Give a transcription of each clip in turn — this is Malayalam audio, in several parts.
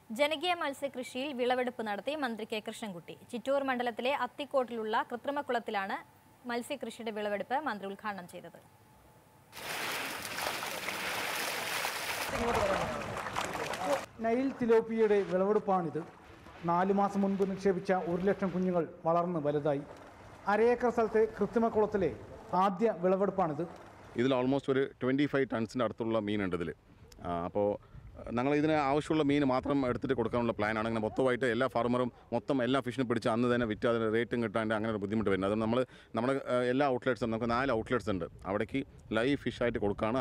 ജനകീയ മത്സ്യകൃഷിയിൽ വിളവെടുപ്പ് നടത്തി മന്ത്രി കെ കൃഷ്ണൻകുട്ടി ചിറ്റൂർ മണ്ഡലത്തിലെ അത്തിക്കോട്ടിലുള്ള കൃത്രിമക്കുളത്തിലാണ് മത്സ്യകൃഷിയുടെ വിളവെടുപ്പ് മന്ത്രി ഉദ്ഘാടനം ചെയ്തത് നൈൽ തിലോപ്പിയയുടെ വിളവെടുപ്പാണിത് നാലു മാസം മുൻപ് നിക്ഷേപിച്ച ഒരു ലക്ഷം കുഞ്ഞുങ്ങൾ വളർന്ന് വലുതായി അരയേക്കർ സ്ഥലത്തെ കൃത്രിമക്കുളത്തിലെ ആദ്യ വിളവെടുപ്പാണിത് ഇതിൽ ഓൾമോസ്റ്റ് ഒരു ട്വൻറ്റി ഫൈവ് ടൺസിൻ്റെ അടുത്തുള്ള മീനുണ്ട് ഇതിൽ അപ്പോൾ ഞങ്ങൾ ഇതിന് ആവശ്യമുള്ള മീൻ മാത്രം എടുത്തിട്ട് കൊടുക്കാനുള്ള പ്ലാനാണ് അങ്ങനെ മൊത്തമായിട്ട് എല്ലാ ഫാർമറും മൊത്തം എല്ലാ ഫിഷിനും പിടിച്ച് അന്ന് തന്നെ വിറ്റ് അതിന് റേറ്റും കിട്ടാണ്ട് അങ്ങനെ ഒരു ബുദ്ധിമുട്ട് വരുന്നത് അത് നമ്മൾ നമ്മുടെ ഏഹ്, എല്ലാ ഔട്ട്ലെറ്റ്സും നമുക്ക് നാല് ഔട്ട്ലെറ്റ്സ് ഉണ്ട് അവിടേക്ക് ലൈവ് ഫിഷായിട്ട് കൊടുക്കുകയാണ്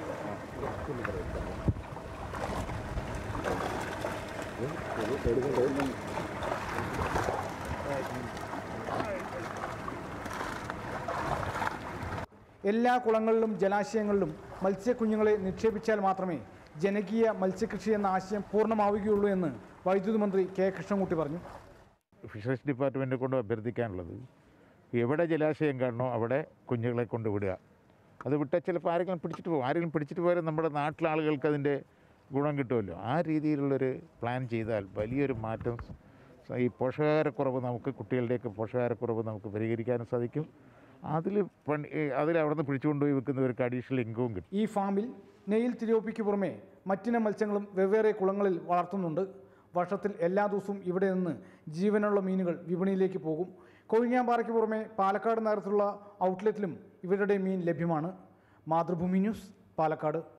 എല്ലാ കുളങ്ങളിലും ജലാശയങ്ങളിലും മത്സ്യക്കുഞ്ഞുങ്ങളെ നിക്ഷേപിച്ചാൽ മാത്രമേ ജനകീയ മത്സ്യകൃഷി എന്ന ആശയം പൂർണ്ണമാവുകയുള്ളൂ എന്ന് വൈദ്യുതി മന്ത്രി കെ കൃഷ്ണൻകുട്ടി പറഞ്ഞു ഫിഷറീസ് ഡിപ്പാർട്ട്മെൻറ്റ് കൊണ്ട് അഭ്യർത്ഥിക്കാനുള്ളത് എവിടെ ജലാശയം കാണണോ അവിടെ കുഞ്ഞുങ്ങളെ കൊണ്ട് വിടുക അത് വിട്ടാൽ ചിലപ്പോൾ ആരെങ്കിലും പിടിച്ചിട്ട് പോകും ആരെങ്കിലും പിടിച്ചിട്ട് പോയാൽ നമ്മുടെ നാട്ടിലെ ആളുകൾക്ക് അതിൻ്റെ ഗുണം കിട്ടുമല്ലോ ആ രീതിയിലുള്ളൊരു പ്ലാൻ ചെയ്താൽ വലിയൊരു മാറ്റം സ- ഈ പോഷകാഹാരക്കുറവ് നമുക്ക് കുട്ടികളുടെയൊക്കെ പോഷകാഹാരക്കുറവ് നമുക്ക് പരിഹരിക്കാനും സാധിക്കും അതിൽ പണി അതിൽ അവിടെ നിന്ന് പിടിച്ചുകൊണ്ടുപോയി വെക്കുന്നവർക്ക് അഡീഷണൽ ഇൻകവും കിട്ടും ഈ ഫാമിൽ നെയിൽ തിലോപ്പിക്ക് പുറമെ മറ്റിനം മത്സ്യങ്ങളും വെവ്വേറെ കുളങ്ങളിൽ വളർത്തുന്നുണ്ട് വർഷത്തിൽ എല്ലാ ദിവസവും ഇവിടെ നിന്ന് ജീവനുള്ള മീനുകൾ വിപണിയിലേക്ക് പോകും കൊഴിഞ്ഞാമ്പാറയ്ക്ക് പുറമെ പാലക്കാട് നഗരത്തിലുള്ള ഔട്ട്ലെറ്റിലും ഇവരുടെ മീൻ ലഭ്യമാണ് മാതൃഭൂമി ന്യൂസ് പാലക്കാട്